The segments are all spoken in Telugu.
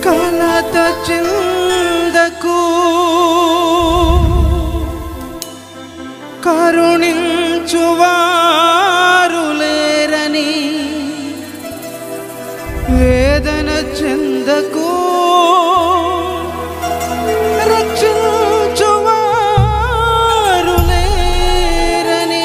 కలత చెందకు కరుణించువారు లేరని వేదన చెందకు రక్షించువారు లేరని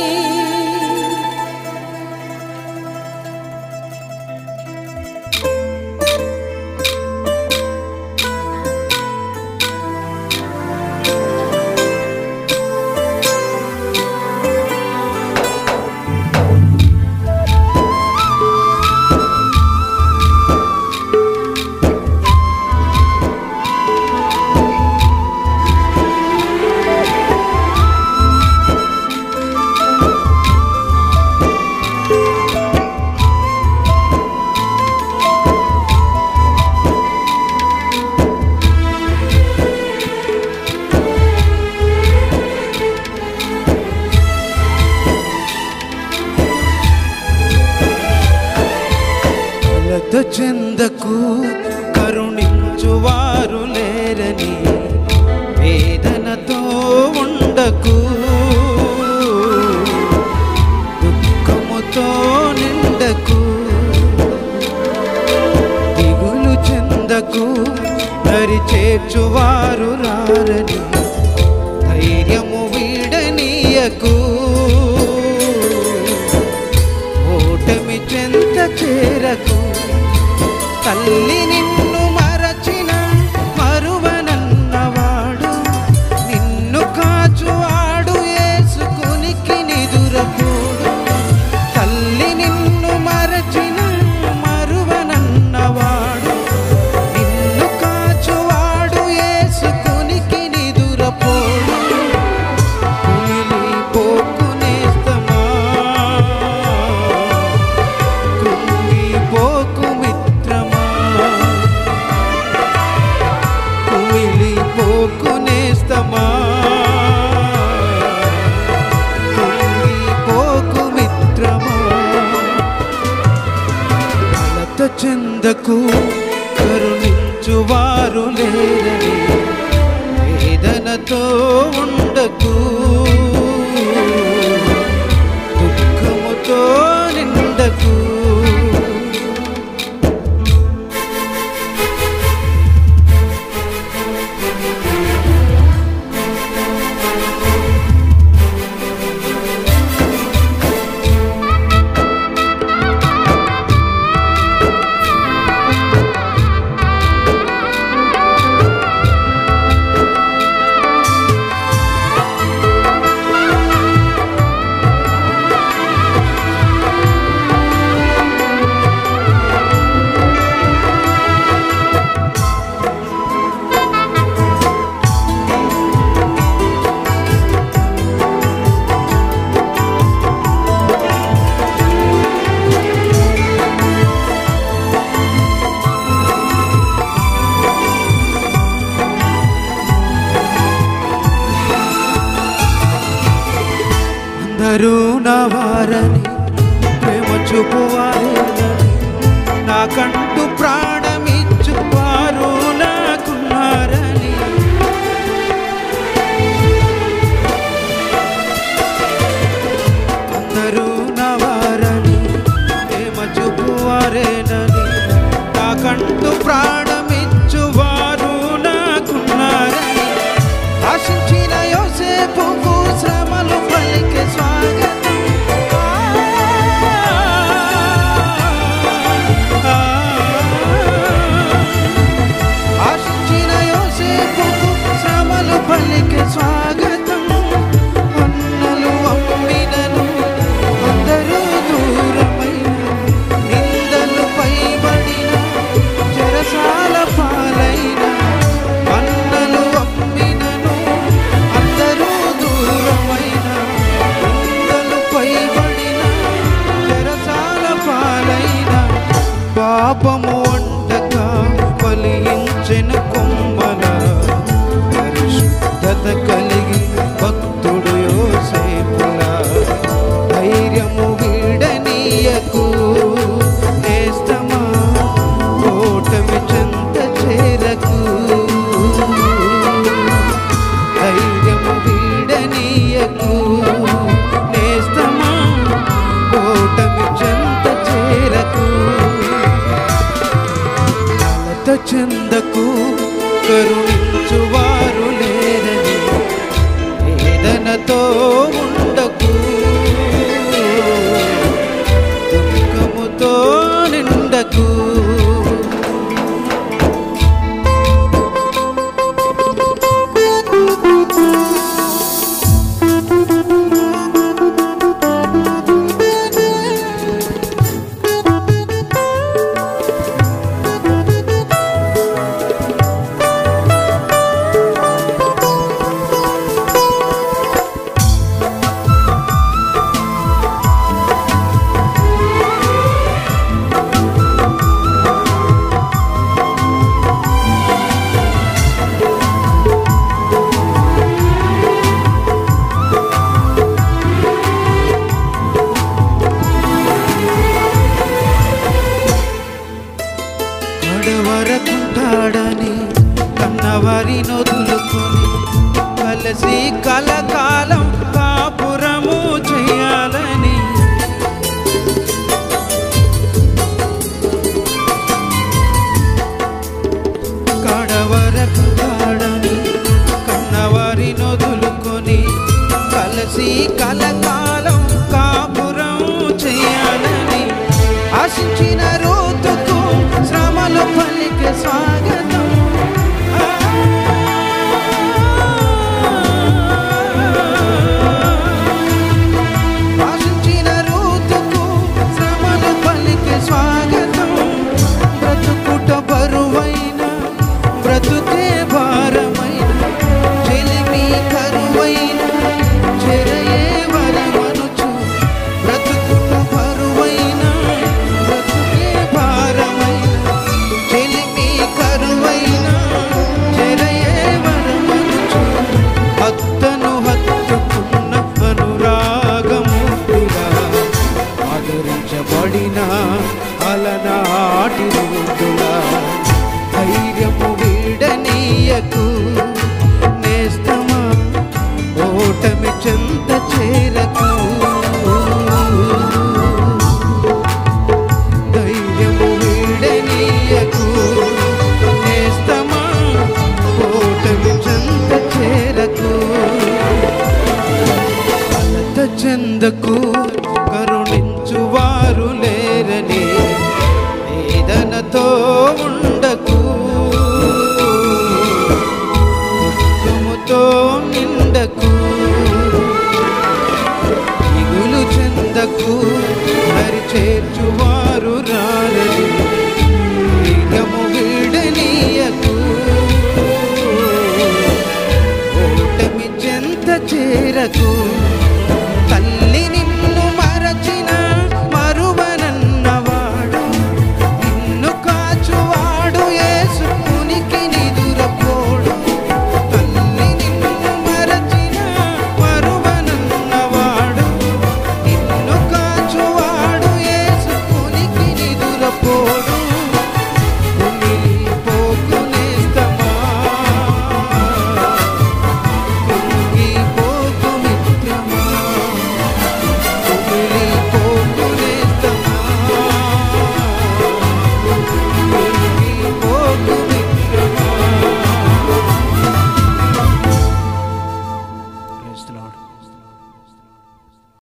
కలత చెందకు కరుణించువారు లేరని వేదనతో ఉండకు దుఃఖముతో నిండకు దిగులు చెందకు దరి చేర్చువారు రారని ధైర్యము వీడనీయకు ఓటమి చెంత చేరకు తల్లి నిన్ను మరచిన మరువనన్నవాడు నిన్ను కాచువాడు ఏసుకునికి నిదురపోడు తల్లి నిన్ను మరచిన మరువనన్నవాడు నిన్ను కాచువాడు ఏసుకునికి నిదురపోడు కుమిలిపోకునేస్తమా కుంగిపోకు మిత్రమా కుమిలిపోకునేస్తమా కుంగిపోకు మిత్రమా కలత చెందకు కరుణించువారు లేరని వేదనతో ఉండకు దుఃఖముతో నిండకు అందరూ నా వారని ప్రేమ చూపువారేనని నాకంటూ ప్రాణమిచ్చువారు నాకున్నారని అందరూ నా వారని ప్రేమ చూపువారేనని నాకంటూ ప్రాణమిచ్చువారు నాకున్నారని ఆశించిన యోసేపుకు శ్రమలు పలికే స్వాగతం ఆ, ఆశించిన యోసేపుకు శ్రమలు పలికే స్వాగతం అన్నలు అమ్మినను అందరూ దూరమైన నిందలు పైబడిన చెరసాల పాలైన అన్నలు అమ్మినను అందరూ దూరమైన నిందలు పైబడిన చెరసాల పాలైన పాపము వంటక ఫలించిన కొమ్మల పరిశుద్ధత కలిగి భక్తుడు యోసేపుల ధైర్యము వీడనీయకు నేస్తమా ఓటమి చెంత చెందకు కరుణించువారు లేరని వేదనతో ఉండకు దుఃఖముతో నిండకు కడవరకుంటాడని కన్నవారి నొదులుకొని కలిసి కలకాలం కాపురము చేయాలని కడవరకుంటాడని కన్నవారి నొదులుకొని కలిసి కలకాలం కాపురం చేయాలని ఆశించిన రోజుకు శ్రమలు పలికి స్వాగతం ఆశించిన రోజుకు శ్రమలు పలికి స్వాగతం బ్రతుకుట బరువైన బ్రతుకే భారమైన చెలిమి కరువైన చెరయే వరమనుచు బ్రతుకుట బరువైన బ్రతుకే భారమైన చెలిమి కరువైన చెరయే వరమనుచు హత్తను హత్తుకున్న అనురాగముగా ఆదరించబడిన అలనాటి రోజులా ధైర్యము వీడనీయకు నేస్తమా ఓటమి చెంత చేరకు